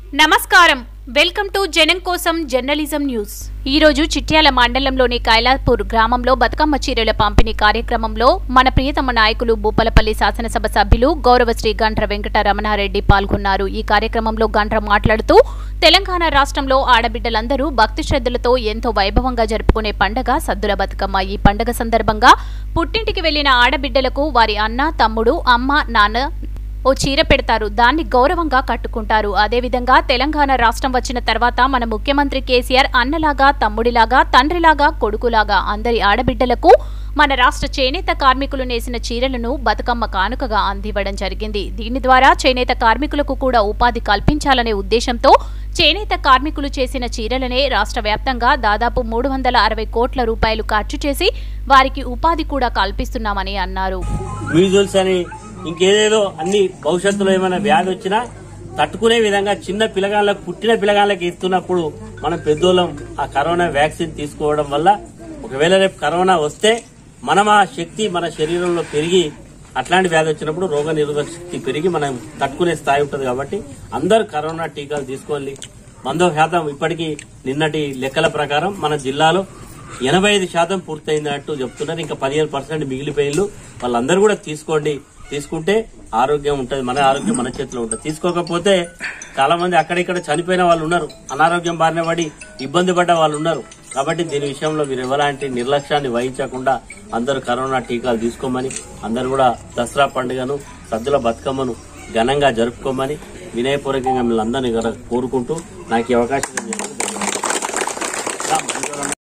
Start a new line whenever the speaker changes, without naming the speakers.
నమస్కారం welcome to జనం కోసం జర్నలిజం న్యూస్ ఈ రోజు చిట్యాల మండలంలోని కైలాపూర్ గ్రామంలో బతుకమ్మ చీరల పంపిణీ కార్యక్రమంలో మన ప్రియతమ నాయకులు భూపలపల్లి శాసనసభ సభ్యులు గౌరవశ్రీ గండ్ర వెంకట రమణారెడ్డి పాల్గొన్నారు ఈ కార్యక్రమంలో గండ్ర మాట్లాడుతూ తెలంగాణ రాష్ట్రంలో ఆడబిడ్డలందరూ భక్తి శ్రద్ధలతో ఎంతో వైభవంగా జరుపుకునే పండగ సద్దుల బతుకమ్మ ఈ పండగ సందర్భంగా పుట్టింటికి వెళ్లిన ఆడబిడ్డలకు వారి అన్న తమ్ముడు అమ్మ నాన్న ఓ చీర పెడతారు దాన్ని గౌరవంగా కట్టుకుంటారు అదేవిధంగా తెలంగాణ రాష్ట్రం వచ్చిన తర్వాత మన ముఖ్యమంత్రి కేసీఆర్ అన్నలాగా తమ్ముడిలాగా తండ్రిలాగా కొడుకులాగా అందరి ఆడబిడ్డలకు మన రాష్ట్ర చేనేత కార్మికులు నేసిన చీరలను బతుకమ్మ కానుకగా అందివ్వడం జరిగింది దీని ద్వారా చేనేత కార్మికులకు కూడా ఉపాధి కల్పించాలనే ఉద్దేశంతో చేనేత కార్మికులు చేసిన చీరలనే రాష్ట్ర వ్యాప్తంగా దాదాపు మూడు వందల అరవై కోట్ల రూపాయలు ఖర్చు చేసి వారికి ఉపాధి కూడా కల్పిస్తున్నామని అన్నారు
మ్యూజువల్స్ అని ఇంకేదేదో అన్ని భవిష్యత్తులో ఏమైనా వ్యాధి వచ్చినా తట్టుకునే విధంగా చిన్న పిల్లగాళ్ళకు పుట్టిన పిల్లగాళ్ళకి ఇస్తున్నప్పుడు మనం పెద్దోళ్ళం ఆ కరోనా వ్యాక్సిన్ తీసుకోవడం వల్ల ఒకవేళ రేపు కరోనా వస్తే మనం ఆ శక్తి మన శరీరంలో పెరిగి అట్లాంటి వ్యాధి వచ్చినప్పుడు రోగ నిరోధక శక్తి పెరిగి మనం తట్టుకునే స్థాయి ఉంటుంది కాబట్టి అందరు కరోనా టీకాలు తీసుకోవాలి వందో శాతం ఇప్పటికీ నిన్నటి లెక్కల ప్రకారం మన జిల్లాలో ఎనభై ఐదు శాతం పూర్తయిందన్నట్టు చెప్తున్నారు ఇంకా పదిహేను పర్సెంట్ మిగిలిపోయిళ్ళు వాళ్ళందరూ కూడా తీసుకోండి తీసుకుంటే ఆరోగ్యం ఉంటుంది మన ఆరోగ్యం మన చేతిలో ఉంటుంది తీసుకోకపోతే చాలా మంది అక్కడిక్కడ చనిపోయిన వాళ్ళు ఉన్నారు అనారోగ్యం బారిన పడి ఇబ్బంది పడ్డ వాళ్ళు ఉన్నారు కాబట్టి దీని విషయంలో మీరు ఎలాంటి నిర్లక్ష్యాన్ని వహించకుండా అందరూ కరోనా టీకాలు తీసుకోమని అందరూ కూడా దసరా పండుగను సద్దుల బతుకమ్మను ఘనంగా జరుపుకోమని వినయపూర్వకంగా మిమ్మల్ని అందరినీ కోరుకుంటూ నాకు ఈ అవకాశం ఇచ్చినందుకు